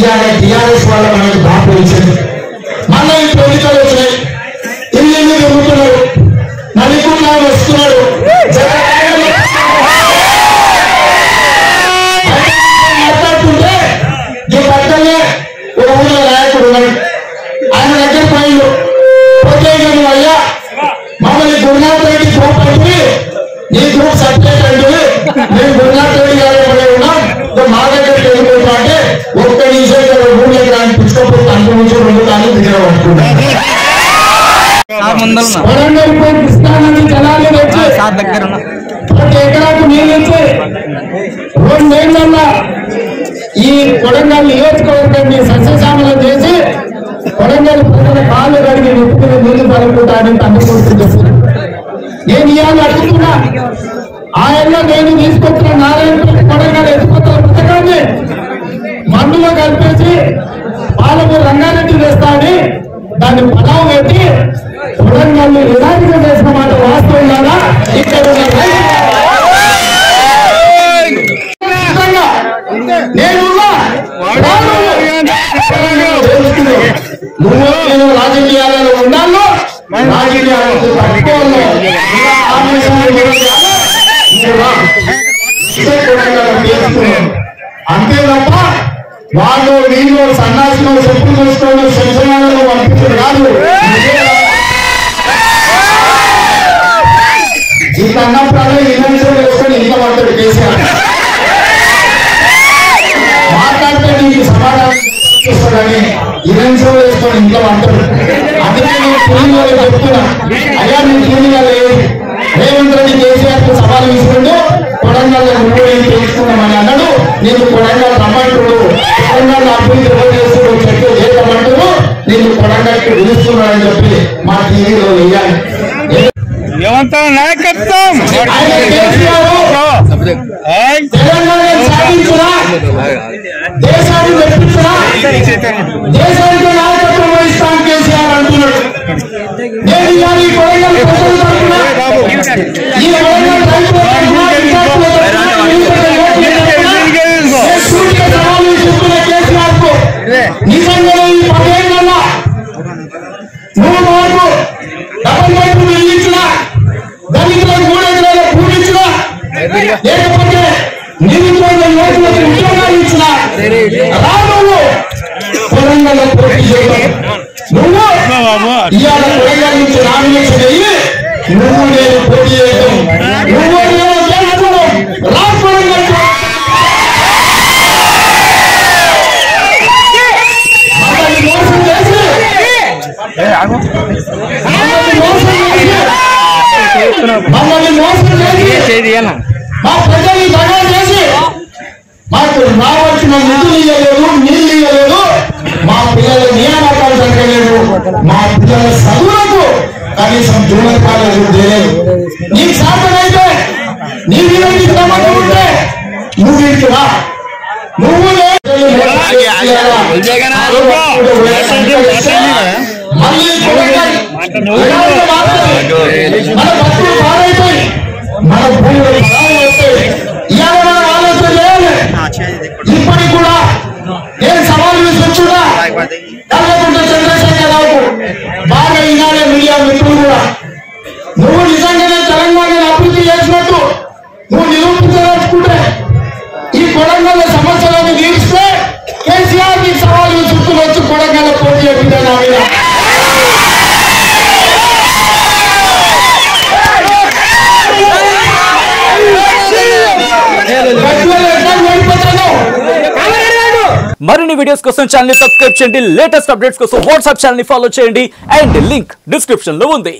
ఇవాళ టీఆర్ఎస్ వాళ్ళ మనకి బాగా తెలిసింది మళ్ళీ ఈ ఎన్నికలు వచ్చినాయి ఇల్లు ఇల్లు తిరుగుతున్నారు నలుగురు వస్తున్నారు జగన్ మాట్లాడుతుంటే ఈ పక్కనే ఒక ఊళ్ళో నాయకుడు ఉన్నాడు ఆయన దగ్గర పోయిండు పోతే ఇక నువ్వు అయ్యా మమ్మల్ని గురునాథ్ రెడ్డి గ్రూప్ అంటే నీ గ్రూప్ సబ్జెక్ట్ అంటే నేను గురునాథ్ రెడ్డి గారు ఎవరే ఉన్నాం ఇక మా దగ్గరికి వెళ్ళిపోతా అంటే ఒక్క నిమిషం ఇక్కడ ఊళ్ళో ఆయన పుచ్చుకోపోతే అంత నుంచి రెండు కాళ్ళు దగ్గర పట్టుకున్నాను సార్ ముందర వరంగల్ పోయి కృష్ణానది జలాలు వచ్చి సార్ దగ్గర ఉన్నా ప్రతి ఎకరాకు నీళ్ళు వచ్చి రెండేళ్లలో ఈ కొడంగల్ నియోజకవర్గాన్ని సస్యశ్యామలం చేసి కొడంగల్ ప్రజల కాళ్ళు కడిగి నెప్పుకుని నీళ్లు పడుకుంటానని తమ్ముడు నేను ఇవాళ అడుగుతున్నా ఆయన నేను తీసుకొచ్చిన నారాయణ కొడంగల్ ఎత్తుకొచ్చిన పుస్తకాన్ని మందులో కలిపేసి పాలమూరు రంగారెడ్డి వేస్తానని దాన్ని పలావ్ పెట్టి కొడంగల్ని నిరాశగా చేసిన మాట వాస్తవం కదా ఇక్కడ ఉన్న రైతు ఖచ్చితంగా నేనున్నా. నువ్వు నేను రాజకీయాలలో ఉన్నాను రాజకీయాలకు పట్టుకోను ఆవేశాన్ని విరోధాలు నువ్వు రా. ఇదే కొడంగల్ చేస్తున్నాను. అంతే తప్ప వాళ్ళు వీళ్ళు సన్నాసిలో చెప్పు చేసుకోవడం శంసనాలను పంపించడు కాదు ఇట్లా అన్నప్పుడు ఇన్వెన్షన్ వేసుకొని ఇంట్లో పడతాడు కేసీఆర్ మాట్లాడితే నీకు సమాధానం ఇస్తాడని ఇన్వెన్షన్ వేసుకొని ఇంట్లో పడతాడు అందుకే నేను కూలీలో చెప్తున్నా అయ్యా నేను కూలీగా లేదు రేవంత్ రెడ్డి కేసీఆర్ కు సవాల్ తీసుకుంటూ కొడంగల్ నువ్వు ఏం తెలుసుకున్నామని అన్నాడు నేను కొడంగల్ రమ్మంటుడు కొడంగల్ అభివృద్ధి ఎవరు చేస్తుడు చెట్టు చేయమంటుడు నేను కొడంగల్కి పిలుస్తున్నాడని చెప్పి మా టీవీలో వేయాలి ఏమంతా నాయకత్వం ఆయన కేసీఆర్ ఏయ్! తెలంగాణ సాధించరా దేశాన్ని మెప్పించరా దేశానికి నాయకత్వం వహిస్తాం కేసీఆర్ అంటున్నాడు నేను ఇవాళ ఈ కొడంగల్ ప్రజల తరపున ఈ కొడంగల్ రైతుల తరపున, విద్యార్థుల తరపున, నిరుపేద యువకుల తరపున నేను సూటిగా సవాలు విసురుతున్న కేసీఆర్ కు నిజంగా ఈ పదేళ్లలో నువ్వు మాకు డబల్ వైపు ఇచ్చిన దళితులకు మూడు ఎకరాల భూమి ఇచ్చిన లేకపోతే నిరుద్యోగ యువకులకు ఉద్యోగాలు ఇచ్చిన రాను కొరంగల్ పోటీ చేయడం నువ్వు ఇవాళ కొరంగల్ నుంచి నామినేషన్ అయ్యి నువ్వు నేను పోటీ చేయడం నువ్వు నేను గెలుచుకోవడం రా కొరంగల్ మమ్మల్ని మోసం చేసి మమ్మల్ని మోసం చేసి మమ్మల్ని మోసం చేసి చేది ఏనా? మా ప్రజల్ని దగా చేసి మాకు రావాల్సిన నిధులు ఇవ్వలేదు నీళ్లు ఇవ్వలేదు మా పిల్లల నియామకాలు జరగలేదు మా పిల్లల చదువులకు కనీసం జూలకాలు చేయలేదు నీకు సాధ్యమైతే నీ మీద నీకు నమ్మకం ఉంటే నువ్వు ఇంటికి రా నువ్వు లే- మళ్ళీ కొడంగల్ ఎలాంటి మాట్లాడు? మన బతుకులు పాడైపోయి మన భూములు పరాలు అవుతాయి ఇవాళ మనం ఆలోచన చేయాలి ఇప్పటికి కూడా నేను సవాల్ విసురుచున్నా కల్వకుంట్ల చంద్రశేఖరరావుకు బాగా ఈనాడే మీడియా మిత్రులు కూడా నువ్వు నిజంగానే తెలంగాణను అభివృద్ధి చేసినట్టు నువ్వు నిరూపించదలుచుకుంటే ఈ కొడంగల్ సమస్యలను తీర్స్తే కేసీఆర్ నీ సవాల్ విసురుతూ వచ్చి కొడంగల్ పోటీ చేపించారు నా మీద గట్టిగా ఎట్లా ఓడిపోతాను మరిన్ని వీడియోస్ కోసం ఛానల్ సబ్స్క్రైబ్ చేయండి లేటెస్ట్ అప్డేట్స్ కోసం వాట్సాప్ ఛానల్ ఫాలో చేయండి అండ్ లింక్ డిస్క్రిప్షన్ లో ఉంది